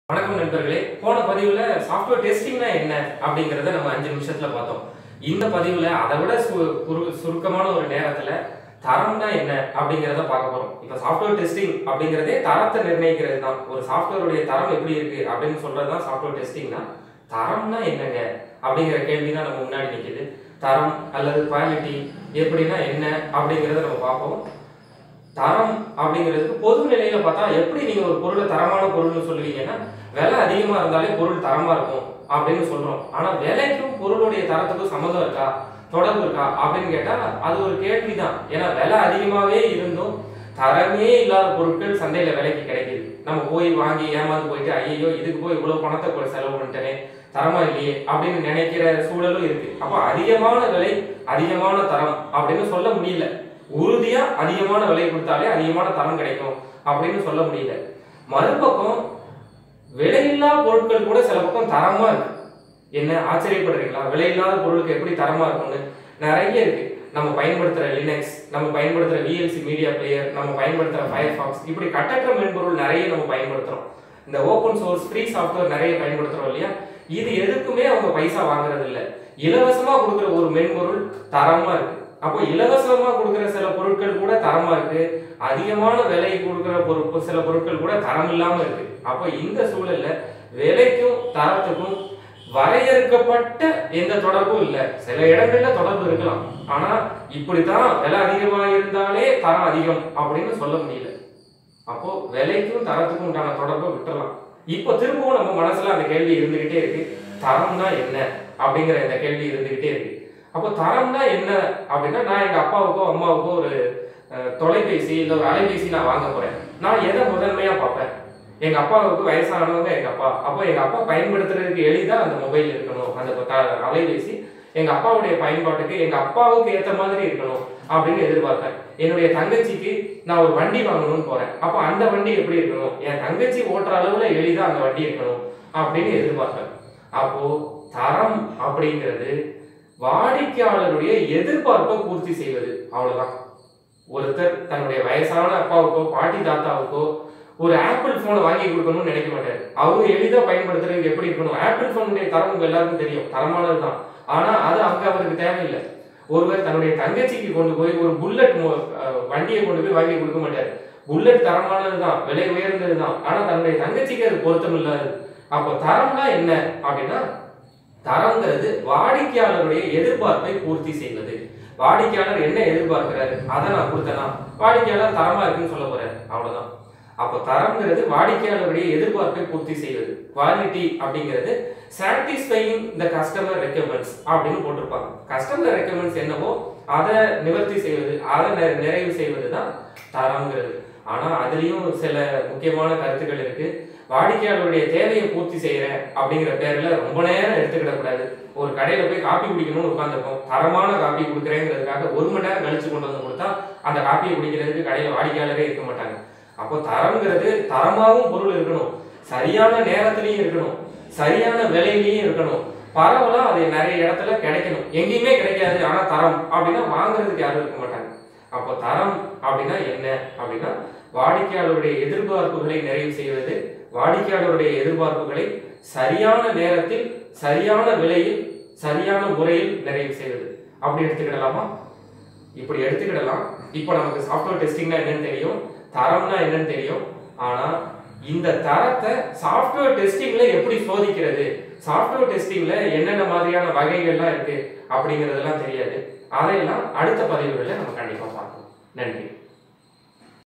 வணக்கம் நண்பர்களே போன பதிவுல சாஃப்ட்வேர் டெஸ்டிங்னா என்ன அப்படிங்கறத நம்ம அஞ்சு நிமிஷத்துல பார்த்தோம் இந்த பதிவுல அதை விட சு- குறு- சுருக்கமான ஒரு நேரத்துல தரம்னா என்ன அப்படிங்கறத பார்க்க போறோம் இப்ப சாஃப்ட்வேர் டெஸ்டிங் அப்படிங்கறதே தரத்தை நிர்ணயிக்கிறது தான் ஒரு சாஃப்ட்வேருடைய தரம் எப்படி இருக்கு அப்படின்னு சொல்றது தான் சாஃப்ட்வேர் டெஸ்டிங்னா தரம்னா என்னங்க அப்படிங்கிற கேள்வி தான் நம்ம முன்னாடி நிக்குது தரம் அல்லது குவாலிட்டி எப்படின்னா என்ன அப்படிங்கறத நம்ம பார்ப்போம் தரம் அப்படிங்கிறதுக்கு பொது நிலையில பார்த்தா எப்படி நீங்க ஒரு பொருளை தரமான பொருள்னு சொல்லுவீங்கன்னா விலை அதிகமா இருந்தாலே பொருள் தரமா இருக்கும் அப்படின்னு சொல்றோம் ஆனா விலைக்கும் பொருளுடைய தரத்துக்கும் சம்மந்தம் இருக்கா தொடர்பு இருக்கா அப்படின்னு கேட்டா அது ஒரு கேள்விதான் ஏன்னா விலை அதிகமாவே இருந்தும் தரமே இல்லாத பொருட்கள் சந்தையில விலைக்கு கிடைக்குது நம்ம போய் வாங்கி ஏமாந்து போயிட்டு ஐயோ இதுக்கு போய் இவ்வளவு பணத்தை கொ- செலவு பண்ணிட்டேனே தரமா இல்லையே அப்படின்னு நினைக்கிற சூழலும் இருக்கு அப்போ அதிகமான விலை அதிகமான தரம் அப்படின்னு சொல்ல முடியல உறுதியா அதிகமான விலை கொடுத்தாலே அதிகமான தரம் கிடைக்கும் அப்படின்னு சொல்ல முடியல மறுபக்கம் விலையில்லா பொருட்கள் கூட சில பக்கம் தரமா இருக்கு என்ன ஆச்சரியப்படுறீங்களா விலையில்லாத பொருளுக்கு எப்படி தரமா இருக்கும்னு நிறைய இருக்கு நம்ம பயன்படுத்துற லினக்ஸ் நம்ம பயன்படுத்துற விஎல்சி மீடியா பிளேயர் நம்ம பயன்படுத்துற ஃபயர்ஃபாக்ஸ் இப்படி கட்டற்ற மென்பொருள் நிறைய நம்ம பயன்படுத்துறோம் இந்த ஓப்பன் சோர்ஸ் ஃப்ரீ சாஃப்ட்வேர் நிறைய பயன்படுத்துறோம் இல்லையா இது எதுக்குமே அவங்க பைசா வாங்குறது இல்ல இலவசமா கொடுக்குற ஒரு மென்பொருள் தரமா இருக்கு அப்போ இலவசமா கொடுக்குற சில பொருட்கள் கூட தரமா இருக்கு அதிகமான விலை கொடுக்குற பொருட்கள் சில பொருட்கள் கூட தரம் இல்லாம இருக்கு அப்போ இந்த சூழல்ல விலைக்கும் தரத்துக்கும் வரையறுக்கப்பட்ட எந்த தொடர்பும் இல்லை சில இடங்கள்ல தொடர்பு இருக்கலாம் ஆனா இப்படித்தான் விலை அதிகமா இருந்தாலே தரம் அதிகம் அப்படின்னு சொல்ல முடியல அப்போ விலைக்கும் தரத்துக்கும் உண்டான தொடர்பை விட்டுறலாம் இப்போ திரும்பவும் நம்ம மனசுல அந்த கேள்வி இருந்துகிட்டே இருக்கு தரம்னா என்ன அப்படிங்கிற இந்த கேள்வி இருந்துகிட்டே இருக்கு அப்போ தரம்னா என்ன அப்படின்னா நான் எங்க அப்பாவுக்கோ அம்மாவுக்கோ ஒரு அஹ், தொலைபேசி இல்லை ஒரு அலைபேசி நான் வாங்க போறேன் நான் எதை முதன்மையா பார்ப்பேன் எங்க அப்பாவுக்கு வயசானவங்க எங்க அப்பா அப்போ எங்க அப்பா பயன்படுத்துறதுக்கு எளிதா அந்த மொபைல் இருக்கணும் அந்த த- அலைபேசி எங்க அப்பாவுடைய பயன்பாட்டுக்கு எங்க அப்பாவுக்கு ஏத்த மாதிரி இருக்கணும் அப்படின்னு எதிர்பார்ப்பேன் என்னுடைய தங்கச்சிக்கு நான் ஒரு வண்டி வாங்கணும்னு போறேன் அப்போ அந்த வண்டி எப்படி இருக்கணும் என் தங்கச்சி ஓட்டுற அளவுல எளிதா அந்த வண்டி இருக்கணும் அப்படின்னு எதிர்பார்ப்பேன் அப்போ தரம் அப்படிங்கிறது வாடிக்கையாளருடைய எதிர்பார்ப்பை பூர்த்தி செய்வது அவ்வளவுதான் ஒருத்தர் தன்னுடைய வயசான அப்பாவுக்கோ பாட்டி தாத்தாவுக்கோ ஒரு ஆப்பிள் போனை வாங்கி கொடுக்கணும்னு நினைக்க மாட்டாரு அவங்க எளிதா பயன்படுத்துறதுக்கு எப்படி இருக்கணும் ஆப்பிள் போனுடைய தரம் உங்க எல்லாருக்கும் தெரியும் தரமானது தான் ஆனா அது அங்க அவருக்கு தேவையில்லை ஒருவர் தன்னுடைய தங்கச்சிக்கு கொண்டு போய் ஒரு புல்லட் மோ- அஹ் வண்டியை கொண்டு போய் வாங்கி கொடுக்க மாட்டாரு புல்லட் தரமானது தான் விலை உயர்ந்தது தான் ஆனா தன்னுடைய தங்கச்சிக்கு அது பொருத்தம் இல்லாது அப்போ தரம்னா என்ன அப்படின்னா தரங்கிறது வாடிக்கையாளருடைய எதிர்பார்ப்பை பூர்த்தி செய்வது வாடிக்கையாளர் என்ன எதிர்பார்க்கிறாரு அதை நான் கொடுத்தேனா வாடிக்கையாளர் தரமா இருக்குன்னு சொல்ல போறாரு அவ்வளவுதான் அப்போ தரம்ங்கிறது வாடிக்கையாளருடைய எதிர்பார்ப்பை பூர்த்தி செய்வது குவாலிட்டி அப்படிங்கிறது சாட்டிஸ்ஃபைங் த கஸ்டமர் ரெக்கமெண்ட்ஸ் அப்படின்னு போட்டிருப்பாங்க கஸ்டமர் ரெக்கமெண்ட்ஸ் என்னவோ அதை நிவர்த்தி செய்வது அதை நெ- நிறைவு செய்வது தான் தரம்ங்கிறது ஆனா அதுலயும் சில முக்கியமான கருத்துக்கள் இருக்கு வாடிக்கையாளருடைய தேவையை பூர்த்தி செய்யறேன் அப்படிங்கிற பேர்ல ரொம்ப நேரம் எடுத்துக்கிடக்கூடாது ஒரு கடையில போய் காப்பி குடிக்கணும்னு உட்காந்துருக்கோம் தரமான காப்பி கொடுக்குறேங்கிறதுக்காக ஒரு மணி நேரம் கழிச்சு கொண்டு வந்து கொடுத்தா அந்த காப்பியை குடிக்கிறதுக்கு கடையில வாடிக்கையாளரே இருக்க மாட்டாங்க அப்போ தரம்ங்கிறது தரமாகவும் பொருள் இருக்கணும் சரியான நேரத்திலையும் இருக்கணும் சரியான விலையிலையும் இருக்கணும் பரவலா அது நிறைய இடத்துல கிடைக்கணும் எங்கேயுமே கிடைக்காது ஆனா தரம் அப்படின்னா வாங்குறதுக்கு யாரும் இருக்க மாட்டாங்க அப்போ தரம் அப்படின்னா என்ன அப்படின்னா வாடிக்கையாளருடைய எதிர்பார்ப்புகளை நிறைவு செய்வது வாடிக்கையாளருடைய எதிர்பார்ப்புகளை சரியான நேரத்தில் சரியான விலையில் சரியான முறையில் நிறைவு செய்வது அப்படி எடுத்துக்கிடலாமா இப்படி எடுத்துக்கிடலாம் இப்போ நமக்கு சாஃப்ட்வேர் டெஸ்டிங்னா என்னன்னு தெரியும் தரம்னா என்னன்னு தெரியும் ஆனா இந்த தரத்தை சாஃப்ட்வேர் டெஸ்டிங்ல எப்படி சோதிக்கிறது சாஃப்ட்வேர் டெஸ்டிங்ல என்னென்ன மாதிரியான வகைகள்லாம் இருக்கு அப்படிங்கிறதெல்லாம் தெரியாது அதையெல்லாம் அடுத்த பதிவுகளில் நம்ம கண்டிப்பா பார்ப்போம் நன்றி